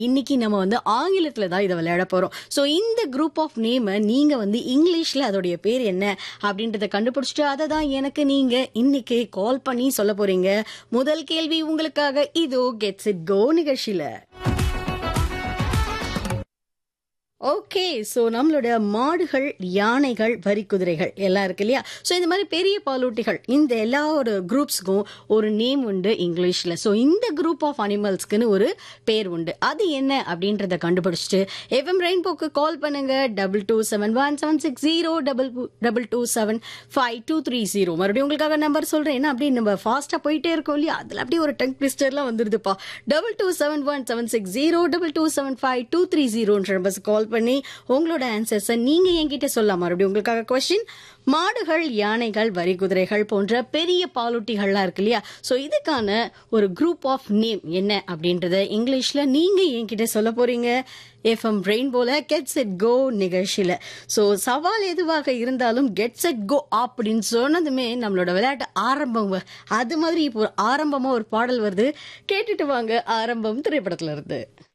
இன்னைக்கு நம்ம வந்து ஆங்கிலத்துல தான் இதை விளையாட போறோம் ஸோ இந்த குரூப் ஆஃப் நேமை நீங்க வந்து இங்கிலீஷ்ல அதோடைய பேர் என்ன அப்படின்றத கண்டுபிடிச்சிட்டு அதை தான் எனக்கு நீங்க இன்னைக்கு கால் பண்ணி சொல்ல போறீங்க முதல் கேள்வி உங்களுக்காக இதோ கெட்ஸ் இட் கோ நிகழ்ச்சியில ஓகே ஸோ நம்மளோட மாடுகள் யானைகள் வரிக்குதிரைகள் எல்லாம் இருக்கு இல்லையா ஸோ இந்த மாதிரி பெரிய பாலூட்டிகள் இந்த எல்லா ஒரு குரூப்ஸ்க்கும் ஒரு நேம் உண்டு இங்கிலீஷில் ஸோ இந்த குரூப் ஆஃப் அனிமல்ஸ்க்குன்னு ஒரு பேர் உண்டு அது என்ன அப்படின்றத கண்டுபிடிச்சிட்டு எஃப்எம் ரெயின்போக்கு கால் பண்ணுங்க double two seven one seven six zero double double two seven five two three zero மறுபடியும் உங்களுக்காக நம்பர் சொல்கிறேன் ஏன்னா அப்படியே நம்ம ஃபாஸ்ட்டாக போயிட்டே இருக்கோம் இல்லையா அதில் அப்படியே ஒரு டங் ட்விஸ்டர்லாம் வந்துருதுப்பா double two seven one seven six zero double two seven five two three ஜீரோன்ற நம்பர்ஸ் கால் பண்ணி உங்களோட ஆன்சர்ஸை நீங்க என்கிட்ட சொல்லலாம் மறுபடியும் உங்களுக்காக கொஸ்டின் மாடுகள் யானைகள் வரி குதிரைகள் போன்ற பெரிய பாலூட்டிகள்லாம் இருக்கு இல்லையா ஸோ இதுக்கான ஒரு குரூப் ஆஃப் நேம் என்ன அப்படின்றத இங்கிலீஷ்ல நீங்க என்கிட்ட சொல்ல போறீங்க எஃப்எம் ரெயின்போல கெட்ஸ் எட் கோ நிகழ்ச்சியில ஸோ சவால் எதுவாக இருந்தாலும் கெட்ஸ் எட் கோ அப்படின்னு சொன்னதுமே நம்மளோட விளையாட்டு ஆரம்பம் அது மாதிரி இப்போ ஒரு ஆரம்பமா ஒரு பாடல் வருது கேட்டுட்டு வாங்க ஆரம்பம் திரைப்படத்துல இருந்து